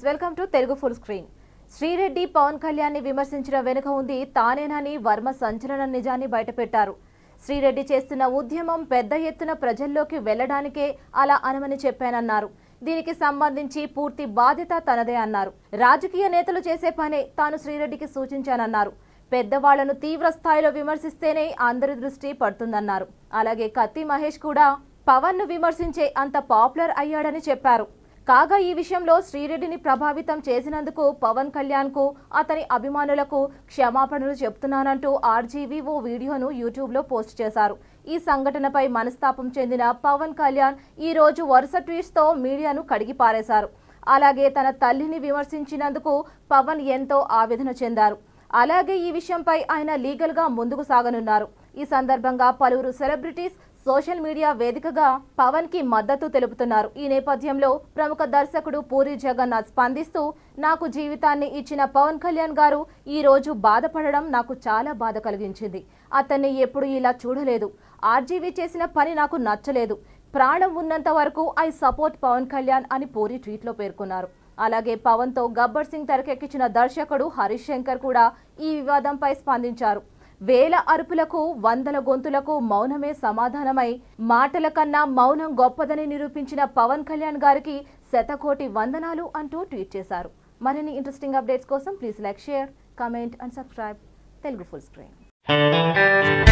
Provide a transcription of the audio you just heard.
friends welcome to Telugu full screen Sri Reddy Pawan Kalyan ని విమర్శించిన వెనుక ఉంది తానేనని వర్మ సంచలన నిజాన్ని బయటపెట్టారు శ్రీరెడ్డి చేస్తున్న ఉద్యమం పెద్ద ఎత్తున ప్రజల్లోకి వెళ్లడానికే అలా అనమని చెప్పానన్నారు దీనికి సంబంధించి పూర్తి బాధ్యత తనదే అన్నారు రాజకీయ నేతలు చేసే పనే తాను శ్రీరెడ్డికి సూచించానన్నారు పెద్దవాళ్లను తీవ్ర స్థాయిలో విమర్శిస్తేనే అందరి దృష్టి పడుతుందన్నారు అలాగే కత్తి మహేష్ కూడా పవన్ ను విమర్శించే అంత పాపులర్ అయ్యాడని చెప్పారు కాగా ఈ విషయంలో శ్రీరెడ్డిని ప్రభావితం చేసినందుకు పవన్ కళ్యాణ్ కు అతని అభిమానులకు క్షమాపణలు చెప్తున్నానంటూ ఆర్జీవీ ఓ వీడియోను యూట్యూబ్ లో పోస్ట్ చేశారు ఈ సంఘటనపై మనస్తాపం చెందిన పవన్ కళ్యాణ్ ఈ రోజు వరుస ట్వీట్స్ తో మీడియాను కడిగి పారేశారు అలాగే తన తల్లిని విమర్శించినందుకు పవన్ ఎంతో ఆవేదన చెందారు అలాగే ఈ విషయంపై ఆయన లీగల్ గా ముందుకు సాగనున్నారు ఈ సందర్భంగా పలువురు సెలబ్రిటీస్ సోషల్ మీడియా వేదికగా పవన్ కి మద్దతు తెలుపుతున్నారు ఈ నేపథ్యంలో ప్రముఖ దర్శకుడు పూరి జగన్నాథ్ స్పందిస్తూ నాకు జీవితాన్ని ఇచ్చిన పవన్ కళ్యాణ్ గారు ఈ రోజు బాధపడడం నాకు చాలా బాధ కలిగించింది అతన్ని ఎప్పుడు ఇలా చూడలేదు ఆర్జీవీ చేసిన పని నాకు నచ్చలేదు ప్రాణం ఉన్నంత వరకు ఐ సపోర్ట్ పవన్ కళ్యాణ్ అని పూరి ట్వీట్లో పేర్కొన్నారు అలాగే పవన్ తో గబ్బర్ సింగ్ తెరకెక్కించిన దర్శకుడు హరీష్ శంకర్ కూడా ఈ వివాదంపై స్పందించారు వేల అరుపులకు వందల గొంతులకు మౌనమే సమాధానమై మాటల కన్నా మౌనం గొప్పదని నిరూపించిన పవన్ కళ్యాణ్ గారికి శతకోటి వందనాలు అంటూ ట్వీట్ చేశారు మరిన్ని ఇంట్రెస్టింగ్ అప్డేట్స్ కోసం please like share comment and subscribe Telugu full screen